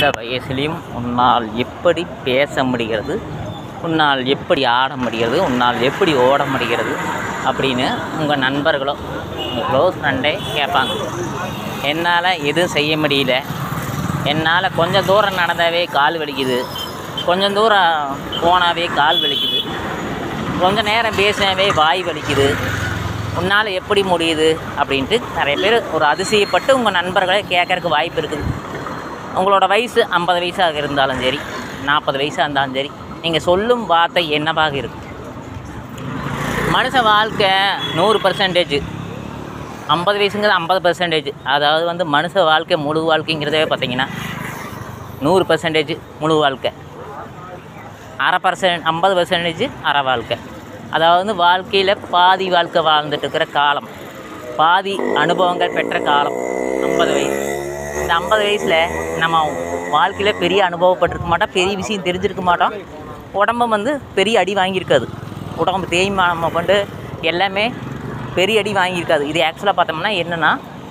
இந்த வயசுலேயும் உன்னால் எப்படி பேச முடிகிறது உன்னால் எப்படி ஆட முடிகிறது உன்னால் எப்படி ஓட முடிகிறது அப்படின்னு உங்கள் நண்பர்களோ உங்கள் க்ளோஸ் ஃப்ரெண்டே கேட்பாங்க என்னால் எதுவும் செய்ய முடியல என்னால் கொஞ்சம் தூரம் நடந்தாவே கால் வலிக்குது கொஞ்சம் தூரம் போனாவே கால் வலிக்குது கொஞ்ச நேரம் பேசினாவே வாய் வலிக்குது உன்னால் எப்படி முடியுது அப்படின்ட்டு நிறைய பேர் ஒரு அதிசயப்பட்டு உங்கள் நண்பர்களை கேட்கறதுக்கு வாய்ப்பு இருக்குது உங்களோட வயசு ஐம்பது வயசாக இருந்தாலும் சரி நாற்பது வயசாக இருந்தாலும் சரி நீங்கள் சொல்லும் வார்த்தை என்னவாக இருக்கும் மனுஷ வாழ்க்கை நூறு பர்சன்டேஜ் ஐம்பது வயசுங்கிறது ஐம்பது பர்சன்டேஜ் அதாவது வந்து மனுஷ வாழ்க்கை முழு வாழ்க்கைங்கிறதே பார்த்தீங்கன்னா நூறு பர்சன்டேஜ் முழு வாழ்க்கை அரை பர்சன்ட் ஐம்பது பர்சன்டேஜ் அரை வாழ்க்கை அதாவது வந்து வாழ்க்கையில் பாதி வாழ்க்கை வாழ்ந்துட்டு இருக்கிற காலம் பாதி அனுபவங்கள் பெற்ற காலம் ஐம்பது வயசு இந்த ஐம்பது வயசில் நம்ம வாழ்க்கையில் பெரிய அனுபவப்பட்டிருக்க மாட்டோம் பெரிய விஷயம் தெரிஞ்சிருக்க மாட்டோம் உடம்பு வந்து பெரிய அடி வாங்கியிருக்காது உடம்பு தேய்மானம் கொண்டு எல்லாமே பெரிய அடி வாங்கியிருக்காது இது ஆக்சுவலாக பார்த்தோம்னா என்னென்னா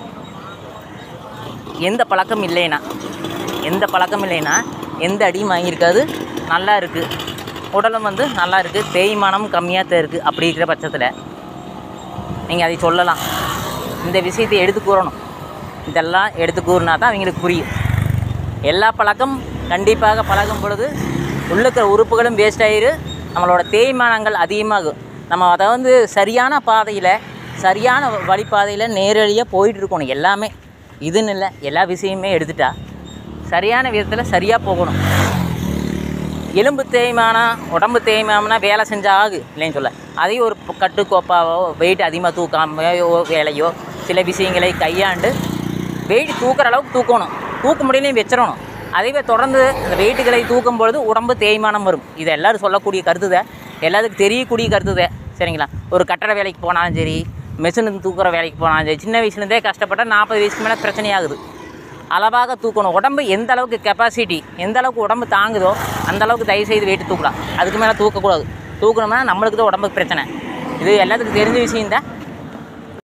எந்த பழக்கம் இல்லைனா எந்த பழக்கம் இல்லைனா எந்த அடியும் வாங்கியிருக்காது நல்லா இருக்குது உடலும் வந்து நல்லா இருக்குது தேய்மானம் கம்மியாக தான் இருக்குது அப்படி இருக்கிற பட்சத்தில் நீங்கள் அதை சொல்லலாம் இந்த விஷயத்தை எடுத்து கூறணும் இதெல்லாம் எடுத்து கூறினா தான் அவங்களுக்கு புரியும் எல்லா பழக்கம் கண்டிப்பாக பழகும் பொழுது உள்ள இருக்கிற உறுப்புகளும் வேஸ்ட் ஆயிரு நம்மளோட தேய்மானங்கள் அதிகமாகும் நம்ம அதை வந்து சரியான பாதையில் சரியான வழிப்பாதையில் நேரடியாக போயிட்டு இருக்கணும் எல்லாமே இதுன்னு இல்லை எல்லா விஷயமே எடுத்துட்டா சரியான விதத்தில் சரியாக போகணும் எலும்பு தேய்மானம் உடம்பு தேய்மானம்னா வேலை செஞ்சால் ஆகு இல்லைன்னு சொல்ல அதையும் ஒரு ப- கட்டுக்கோப்பாவோ வெயிட் அதிகமாக தூக்காமையோ வேலையோ சில விஷயங்களை கையாண்டு வெயிட் தூக்குற அளவுக்கு தூக்கணும் தூக்க முடியலையும் வச்சிடணும் அதுவே தொடர்ந்து அந்த வெயிட்டுகளை தூக்கும் பொழுது உடம்பு தேய்மானம் வரும் இது எல்லாரும் சொல்லக்கூடிய கருத்து தான் எல்லாத்துக்கும் தெரியக்கூடிய கருத்து தான் சரிங்களா ஒரு கட்டட வேலைக்கு போனாலும் சரி மெஷின் தூக்குற வேலைக்கு போனாலும் சரி சின்ன வயசுலேருந்தே கஷ்டப்பட்டால் நாற்பது வயசுக்கு மேலே பிரச்சனையாகுது அளவாக தூக்கணும் உடம்பு எந்த அளவுக்கு கெப்பாசிட்டி எந்த அளவுக்கு உடம்பு தாங்குதோ அந்த அளவுக்கு தயவு செய்து வெயிட் தூக்கலாம் அதுக்கு மேலே தூக்கக்கூடாது தூக்கணும்னா நம்மளுக்கு தான் உடம்புக்கு பிரச்சனை இது எல்லாத்துக்கும் தெரிஞ்ச விஷயம் தான்